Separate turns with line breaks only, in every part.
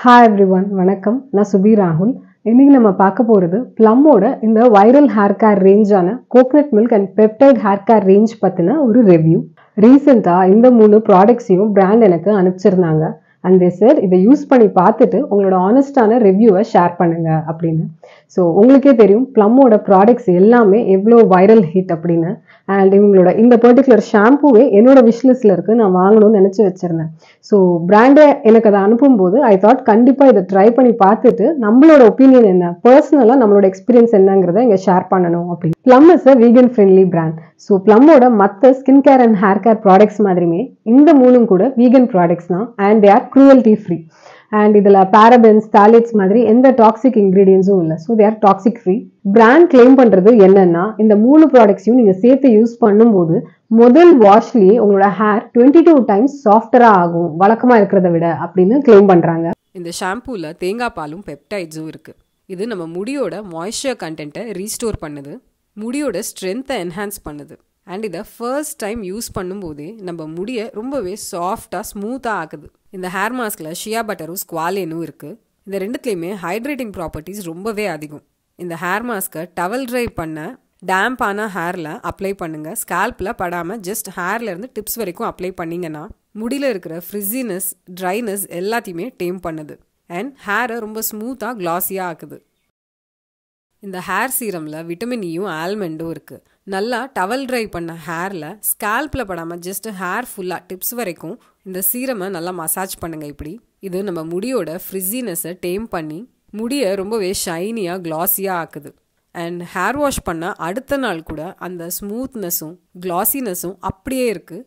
hi every one வணக்கம் நான் சுபி ராகுல் இன்னைக்கு நம்ம பார்க்க போகிறது ப்ளம்மோட இந்த வைரல் ஹேர் கேர் ரேஞ்சான coconut milk and peptide hair care range பற்றின ஒரு ரிவ்யூ ரீசெண்டாக இந்த மூணு ப்ராடக்ட்ஸையும் பிராண்ட் எனக்கு அனுப்பிச்சிருந்தாங்க அண்ட் தே சார் இதை யூஸ் பண்ணி பார்த்துட்டு உங்களோட ஆனஸ்டான ரிவ்யூவை ஷேர் பண்ணுங்க அப்படின்னு ஸோ உங்களுக்கே தெரியும் ப்ளம்மோட ப்ராடக்ட்ஸ் எல்லாமே எவ்வளோ வைரல் ஹிட் அப்படின்னு அண்ட் இவங்களோட இந்த பர்டிகுலர் ஷாம்பூவே என்னோட விஷ்லிஸ்ட்ல இருக்கு நான் வாங்கணும்னு நினச்சி வச்சிருந்தேன் ஸோ பிராண்டை எனக்கு அதை அனுப்பும்போது ஐ தாட் கண்டிப்பாக இதை ட்ரை பண்ணி பார்த்துட்டு நம்மளோட ஒப்பீனியன் என்ன பர்சனலாக நம்மளோட எக்ஸ்பீரியன்ஸ் என்னங்கிறத இங்கே ஷேர் பண்ணணும் அப்படின்னு Plum is a vegan friendly brand so ப்ளம்மோட மற்ற skin care and hair care products மாதிரியுமே இந்த மூணும் கூட வீகன் ப்ராடக்ட்ஸ் தான் and they are cruelty free and இதில் பேரபென்ஸ் தாலிட்ஸ் மாதிரி எந்த டாக்ஸிக் இன்க்ரீடியன்ஸும் இல்லை so they are toxic free brand claim பண்ணுறது என்னன்னா இந்த மூணு ப்ராடக்ட்ஸையும் நீங்கள் சேர்த்து யூஸ் பண்ணும்போது முதல் வாஷ்லேயே உங்களோட ஹேர் டுவெண்ட்டி டூ டைம்ஸ் சாஃப்டராக ஆகும் வழக்கமாக இருக்கிறத விட அப்படின்னு கிளைம் பண்ணுறாங்க
இந்த ஷாம்பூவில் தேங்காய் பாலும் பெப்டைட்ஸும் இருக்குது இது நம்ம முடியோட மாய்ஸ்சர் கண்டென்ட்டை ரீஸ்டோர் பண்ணுது முடியோட ஸ்ட்ரென்த்தை என்ஹான்ஸ் பண்ணுது அண்ட் இதை ஃபர்ஸ்ட் டைம் யூஸ் பண்ணும்போதே நம்ம முடியை ரொம்பவே சாஃப்டாக ஸ்மூத்தாக ஆக்குது இந்த ஹேர் மாஸ்கில் ஷியா பட்டரும் ஸ்குவாலேனும் இருக்குது இந்த ரெண்டுத்துலேயுமே ஹைட்ரேட்டிங் ப்ராப்பர்ட்டிஸ் ரொம்பவே அதிகம் இந்த ஹேர் மாஸ்க்கை டவல் ட்ரை பண்ண டேம்பான ஹேரில் அப்ளை பண்ணுங்கள் ஸ்கேல்பில் படாமல் ஜஸ்ட் ஹேர்லேருந்து டிப்ஸ் வரைக்கும் அப்ளை பண்ணிங்கன்னா முடியில் இருக்கிற ஃப்ரிஸினஸ் ட்ரைனஸ் எல்லாத்தையுமே டேம் பண்ணுது அண்ட் ஹேரை ரொம்ப ஸ்மூத்தாக க்ளாஸியாக ஆக்குது இந்த ஹேர் சீரமில் விட்டமின் இயும் ஆல்மண்டும் இருக்குது நல்லா டவல் ட்ரை பண்ண ஹேரில் ஸ்கேல்பில் படாமல் ஜஸ்ட் ஹேர் ஃபுல்லாக டிப்ஸ் வரைக்கும் இந்த சீரமை நல்லா மசாஜ் பண்ணுங்கள் இப்படி இது நம்ம முடியோட ஃப்ரிஸினஸை டேம் பண்ணி முடியை ரொம்பவே ஷைனியாக க்ளாஸியாக ஆக்குது அண்ட் ஹேர் வாஷ் பண்ண அடுத்த நாள் கூட அந்த ஸ்மூத்னஸும் க்ளாஸினஸும் அப்படியே இருக்குது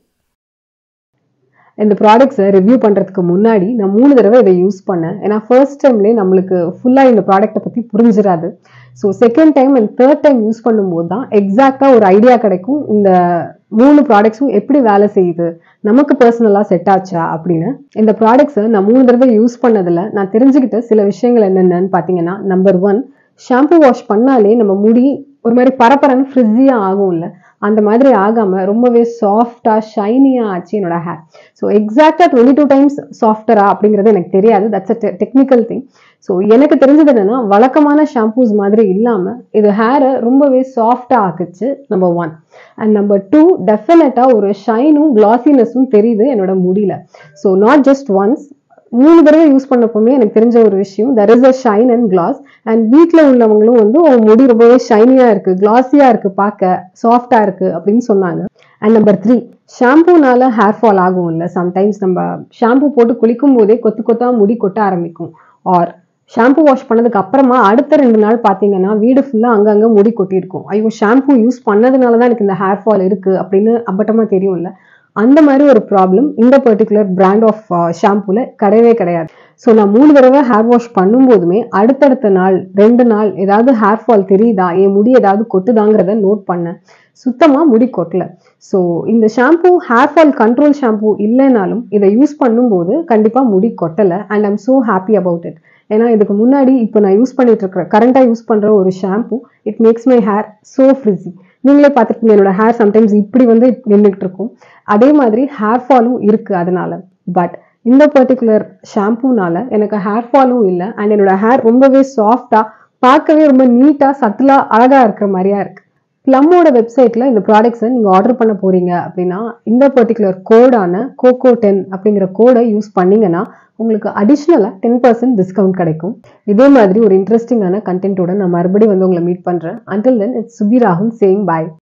இந்த ப்ராடக்ட்ஸை ரிவ்யூ பண்ணுறதுக்கு முன்னாடி நான் மூணு தடவை இதை யூஸ் பண்ணேன் ஏன்னா ஃபர்ஸ்ட் டைம்லேயே நம்மளுக்கு ஃபுல்லாக இந்த ப்ராடக்ட்டை பற்றி புரிஞ்சிடாது so second time and third time use பண்ணும்போது தான் எக்ஸாக்டாக ஒரு ஐடியா கிடைக்கும் இந்த மூணு ப்ராடக்ட்ஸும் எப்படி வேலை செய்யுது நமக்கு பர்சனலாக செட் ஆச்சா அப்படின்னு இந்த ப்ராடக்ட்ஸை நான் மூணு தடவை யூஸ் பண்ணதில் நான் தெரிஞ்சுக்கிட்ட சில விஷயங்கள் என்னென்னு பார்த்தீங்கன்னா நம்பர் ஒன் ஷாம்பு வாஷ் பண்ணாலே நம்ம முடி ஒரு மாதிரி பரபரன்னு ஃப்ரிஸியாக ஆகும் இல்லை அந்த மாதிரி ஆகாமல் ரொம்பவே சாஃப்டாக ஷைனியாக ஆச்சு என்னோட ஹேர் ஸோ எக்ஸாக்டாக டுவெண்ட்டி டூ டைம்ஸ் சாஃப்டரா அப்படிங்கிறது எனக்கு தெரியாது that's a technical thing so எனக்கு தெரிஞ்சது என்னன்னா வழக்கமான ஷாம்பூஸ் மாதிரி இல்லாமல் இது ஹேரை ரொம்பவே சாஃப்டாக ஆக்குச்சு number one and number two டெஃபினட்டாக ஒரு ஷைனும் கிளாசினஸும் தெரியுது என்னோட முடியல ஸோ நாட் ஜஸ்ட் ஒன்ஸ் மூணு தடவை யூஸ் பண்ணப்போமே எனக்கு தெரிஞ்ச ஒரு விஷயம் there is a shine and gloss and வீட்டில் உள்ளவங்களும் வந்து உங்க முடி ரொம்பவே ஷைனியாக இருக்கு கிளாஸியாக இருக்கு பார்க்க சாஃப்டாக இருக்கு அப்படின்னு சொன்னாங்க அண்ட் நம்பர் த்ரீ ஷாம்பூனால ஹேர் ஃபால் ஆகும் இல்லை சம்டைம்ஸ் நம்ம ஷாம்பூ போட்டு குளிக்கும் போதே கொத்து கொத்தா முடி கொட்ட ஆரம்பிக்கும் ஆர் ஷாம்பு வாஷ் பண்ணதுக்கு அப்புறமா அடுத்த ரெண்டு நாள் பார்த்தீங்கன்னா வீடு ஃபுல்லாக அங்கங்கே முடி கொட்டியிருக்கும் ஐயோ ஷாம்பு யூஸ் பண்ணதுனால தான் எனக்கு இந்த ஹேர் ஃபால் இருக்கு அப்படின்னு அப்பட்டமாக தெரியும்ல அந்த மாதிரி ஒரு ப்ராப்ளம் இந்த பர்டிகுலர் பிராண்ட் ஆஃப் ஷாம்பூல கிடையவே கிடையாது ஸோ நான் மூணு தடவை ஹேர் வாஷ் பண்ணும்போதுமே அடுத்தடுத்த நாள் ரெண்டு நாள் ஏதாவது ஹேர் ஃபால் தெரியுதா என் முடி ஏதாவது கொட்டுதாங்கிறத நோட் பண்ணேன் சுத்தமாக முடி கொட்டல ஸோ இந்த shampoo hair fall control shampoo இல்லைனாலும் இதை யூஸ் பண்ணும்போது கண்டிப்பாக முடி கொட்டலை and I'm so happy about it ஏன்னா இதுக்கு முன்னாடி இப்போ நான் யூஸ் பண்ணிட்டு இருக்கிற கரண்டாக யூஸ் பண்ணுற ஒரு shampoo it makes my hair so frizzy நீங்களே பார்த்துருக்கீங்க என்னோட ஹேர் சம்டைம்ஸ் இப்படி வந்து நின்றுட்டு இருக்கும் அதே மாதிரி ஹேர் ஃபாலும் இருக்கு அதனால பட் இந்த பர்டிகுலர் ஷாம்பூனால எனக்கு ஹேர் ஃபாலும் இல்லை அண்ட் என்னோட ஹேர் ரொம்பவே சாஃப்டா பார்க்கவே ரொம்ப நீட்டா சட்டிலா அழகா இருக்கிற மாதிரியா இருக்கு ப்ளம்மோட வெப்சைட்ல இந்த ப்ராடக்ட்ஸை நீங்க ஆர்டர் பண்ண போறீங்க அப்படின்னா இந்த பர்டிகுலர் கோடான கோகோ டென் அப்படிங்கிற கோடை யூஸ் பண்ணீங்கன்னா உங்களுக்கு அடிஷ்னலாக டென் பர்சன்ட் டிஸ்கவுண்ட் கிடைக்கும் இதே மாதிரி ஒரு இன்ட்ரெஸ்டிங்கான கண்டென்ட்டோட நான் மறுபடியும் வந்து உங்களை மீட் பண்றேன் அண்டில் தென் இட்ஸ் சுபி ராகுல் சேயிங் பாய்